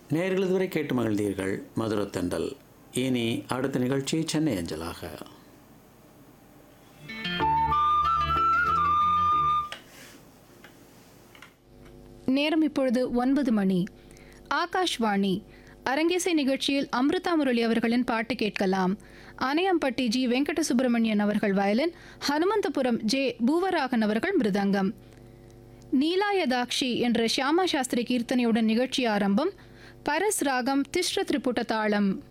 நேர்கள் இதுவரை கேட்டு மகிழ்ந்தீர்கள் மதுரத்தண்டல் இனி அடுத்த நிகழ்ச்சி சென்னை அஞ்சலாக நேரம் இப்பொழுது ஒன்பது மணி ஆகாஷ்வாணி அரங்கேசை நிகழ்ச்சியில் அமிர்தா முரளி அவர்களின் பாட்டு கேட்கலாம் அணையம்பட்டி ஜி வெங்கட சுப்பிரமணியன் அவர்கள் வயலின் ஹனுமந்தபுரம் ஜே பூவராகன் அவர்கள் மிருதங்கம் நீலாயதாக்ஷி என்ற ஷியாமா சாஸ்திரி கீர்த்தனையுடன் நிகழ்ச்சி ஆரம்பம் பரஸ் ராகம் திஷ்ர திரிபுட்ட தாளம்